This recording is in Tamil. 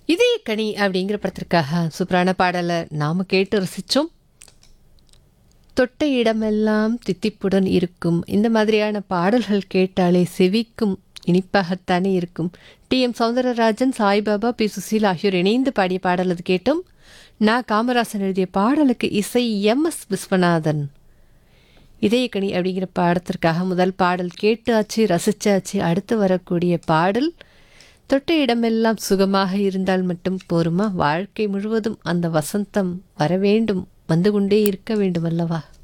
இதய கனி அப்படிங்கிற படத்திற்காக சூப்பரான பாடலை நாம கேட்டு ரசித்தோம் தொட்ட இடமெல்லாம் தித்திப்புடன் இருக்கும் இந்த மாதிரியான பாடல்கள் கேட்டாலே செவிக்கும் இனிப்பாகத்தானே இருக்கும் T M Soundararajan Saibaba P Susheel ஆகியோர் இணைந்து பாடிய பாடல் அது கேட்டோம் நான் காமராசன் எழுதிய பாடலுக்கு இசை எம் எஸ் விஸ்வநாதன் இதயக்கணி அப்படிங்கிற பாடத்திற்காக முதல் பாடல் கேட்டாச்சு ரசிச்சாச்சு அடுத்து வரக்கூடிய பாடல் தொட்ட இடமெல்லாம் சுகமாக இருந்தால் மட்டும் போருமா வாழ்க்கை முழுவதும் அந்த வசந்தம் வர வேண்டும் வந்து கொண்டே இருக்க வேண்டும் அல்லவா